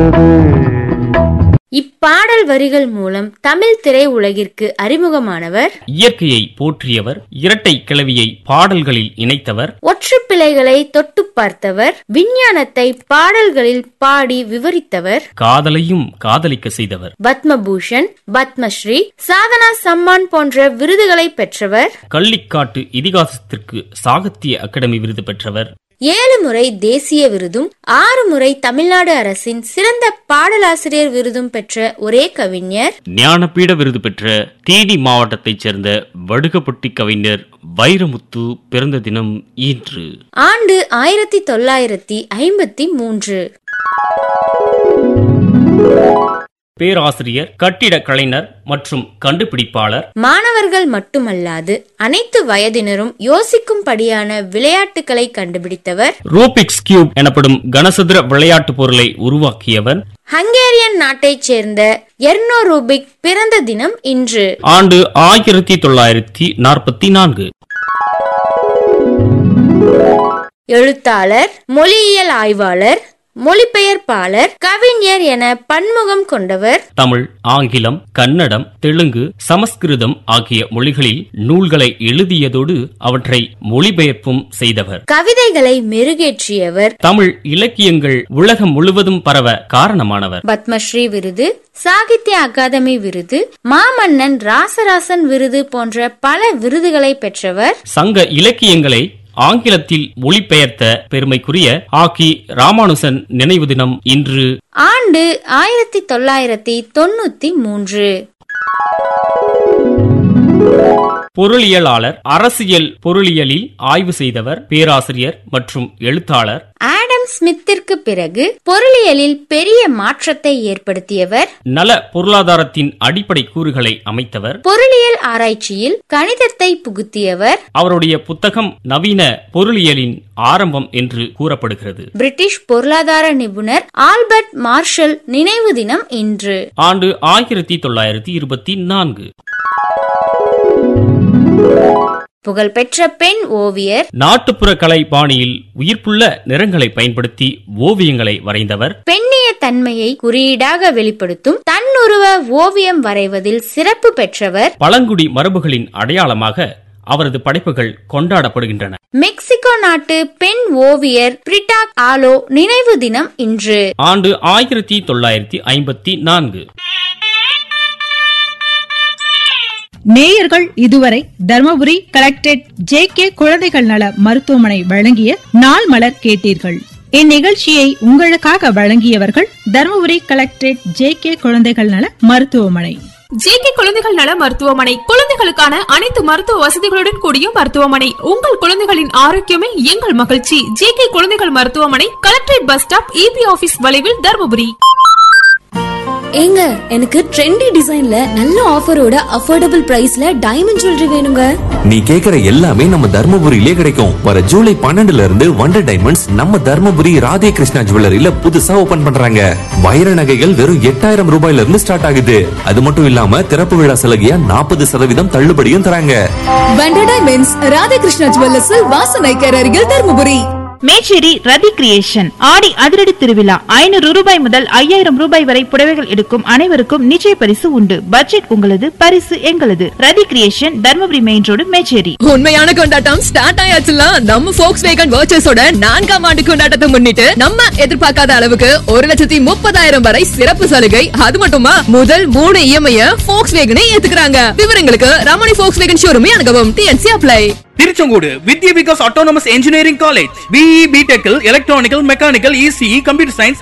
இப்பாடல் வரிகள் மூலம் தமிழ் திரை உலகிற்கு அறிமுகமானவர் இயற்கையை போற்றியவர் இரட்டை கிளவியை பாடல்களில் இணைத்தவர் ஒற்றுப்பிழைகளை தொட்டு பார்த்தவர் விஞ்ஞானத்தை பாடல்களில் பாடி விவரித்தவர் காதலையும் காதலிக்க செய்தவர் பத்மபூஷன் பத்மஸ்ரீ சாதனா சம்மான் போன்ற விருதுகளை பெற்றவர் கள்ளிக்காட்டு இதிகாசத்திற்கு சாகித்ய அகாடமி விருது பெற்றவர் ஏழு முறை தேசிய விருதும் ஆறு முறை தமிழ்நாடு அரசின் சிறந்த பாடலாசிரியர் விருதும் பெற்ற ஒரே கவிஞர் ஞானபீட விருது பெற்ற தேனி மாவட்டத்தைச் சேர்ந்த வடுகப்பட்டி கவிஞர் வைரமுத்து பிறந்த தினம் இன்று ஆண்டு ஆயிரத்தி தொள்ளாயிரத்தி ஐம்பத்தி மூன்று பேராசிரியர் கட்டிடக் கலைஞர் மற்றும் கண்டுபிடிப்பாளர் மாணவர்கள் மட்டுமல்லாது அனைத்து வயதினரும் யோசிக்கும்படியான விளையாட்டுகளை கண்டுபிடித்தவர் ரூபிக்ஸ் கியூப் எனப்படும் கனசதுர விளையாட்டு பொருளை உருவாக்கியவர் ஹங்கேரியன் நாட்டைச் சேர்ந்த எர்னோ ரூபிக் பிறந்த தினம் இன்று ஆண்டு ஆயிரத்தி தொள்ளாயிரத்தி நாற்பத்தி நான்கு எழுத்தாளர் மொழியியல் ஆய்வாளர் மொழிபெயர்ப்பாளர் கவிஞர் என பன்முகம் கொண்டவர் தமிழ் ஆங்கிலம் கன்னடம் தெலுங்கு சமஸ்கிருதம் ஆகிய மொழிகளில் நூல்களை எழுதியதோடு அவற்றை மொழிபெயர்ப்பும் செய்தவர் கவிதைகளை மெருகேற்றியவர் தமிழ் இலக்கியங்கள் உலகம் முழுவதும் பரவ காரணமானவர் பத்மஸ்ரீ விருது சாகித்ய அகாதமி விருது மாமன்னன் ராசராசன் விருது போன்ற பல விருதுகளை பெற்றவர் சங்க இலக்கியங்களை ஆங்கிலத்தில் மொழிபெயர்த்த பெருமைக்குரிய ஆக்கி ராமானுசன் நினைவு தினம் இன்று ஆண்டு ஆயிரத்தி தொள்ளாயிரத்தி தொண்ணூத்தி மூன்று பொருளியலாளர் அரசியல் பொருளியலில் ஆய்வு செய்தவர் பேராசிரியர் மற்றும் எழுத்தாளர் ஆடம் ஸ்மித்திற்கு பிறகு பொருளியலில் பெரிய மாற்றத்தை ஏற்படுத்தியவர் நல பொருளாதாரத்தின் அடிப்படை கூறுகளை அமைத்தவர் பொருளியல் ஆராய்ச்சியில் கணிதத்தை புகுத்தியவர் அவருடைய புத்தகம் நவீன பொருளியலின் ஆரம்பம் என்று கூறப்படுகிறது பிரிட்டிஷ் பொருளாதார நிபுணர் ஆல்பர்ட் மார்ஷல் நினைவு தினம் இன்று ஆண்டு ஆயிரத்தி தொள்ளாயிரத்தி இருபத்தி நான்கு புகழ்பெற்ற பெண் ஓவியர் நாட்டுப்புற கலை பாணியில் உயிர்ப்புள்ள நிறங்களை பயன்படுத்தி ஓவியங்களை வரைந்தவர் பெண்ணிய தன்மையை குறியீடாக வெளிப்படுத்தும் தன்னுருவ ஓவியம் வரைவதில் சிறப்பு பெற்றவர் பழங்குடி மரபுகளின் அடையாளமாக அவரது படைப்புகள் கொண்டாடப்படுகின்றன மெக்சிகோ நாட்டு பெண் ஓவியர் பிரிட்டாக் ஆலோ நினைவு தினம் இன்று ஆண்டு ஆயிரத்தி தொள்ளாயிரத்தி ஐம்பத்தி நான்கு நேயர்கள் இதுவரை தர்மபுரி கலெக்டரேட் ஜே கே குழந்தைகள் நல மருத்துவமனை வழங்கிய நாள் மலர் கேட்டீர்கள் இந்நிகழ்ச்சியை உங்களுக்காக வழங்கியவர்கள் தர்மபுரி கலெக்டரேட் ஜே கே குழந்தைகள் நல மருத்துவமனை ஜேகே குழந்தைகள் நல மருத்துவமனை குழந்தைகளுக்கான அனைத்து மருத்துவ வசதிகளுடன் கூடிய மருத்துவமனை உங்கள் குழந்தைகளின் ஆரோக்கியமே எங்கள் மகிழ்ச்சி ஜேகே குழந்தைகள் மருத்துவமனை collectorate bus stop EB office வளைவில் தருமபுரி ஏங்க எனக்கு ட்ரெண்டி டிசைன்ல நல்ல ஆஃபரோட அஃபோர்டபுள் பிரைஸ்ல டைமண்ட் ஜுவல்லரி வேணுங்க நீ கேக்குற எல்லாமே நம்ம தர்மபுரியிலே கிடைக்கும் வர ஜூலை பன்னெண்டுல இருந்து வண்டர் டைமண்ட்ஸ் நம்ம தர்மபுரி ராதே கிருஷ்ணா ஜுவல்லரியில புதுசா ஓபன் பண்றாங்க வைர நகைகள் வெறும் எட்டாயிரம் ரூபாயில இருந்து ஸ்டார்ட் ஆகுது அது மட்டும் இல்லாம திறப்பு விழா சலுகையா நாற்பது சதவீதம் தள்ளுபடியும் தராங்க வண்டர் டைமண்ட்ஸ் ராதாகிருஷ்ணா ஜுவல்லர்ஸில் வாசனைக்கர் அருகில் தருமபுரி மேச்சேரி ரதி கிரியேஷன் ஆடி அதிரடி திருவிழா ஐநூறு ரூபாய் முதல் ஐயாயிரம் ரூபாய் வரை புடவைகள் எடுக்கும் அனைவருக்கும் நிச்சய பரிசு உண்டு பட்ஜெட் உங்களது பரிசு எங்களது Rathi creation Dharmapuri main road Mecheri உண்மையான கொண்டாட்டம் ஸ்டார்ட் ஆயாச்சுல நம்ம போக்ஸ் வேகன் வர்ச்சஸோட நான்காம் ஆண்டு கொண்டாட்டத்தை முன்னிட்டு நம்ம எதிர்பார்க்காத அளவுக்கு ஒரு லட்சத்தி முப்பதாயிரம் வரை சிறப்பு சலுகை அது மட்டுமா முதல் மூணு இஎம்ஐ போக்ஸ் வேகனை ஏத்துக்கிறாங்க விவரங்களுக்கு ரமணி போக்ஸ் வேகன் ஷோரூமே அணுகவும் TNC apply Tiruchengode Vidya Vikas autonomous engineering college BE பிடெக்கில் electronical mechanical ECE computer science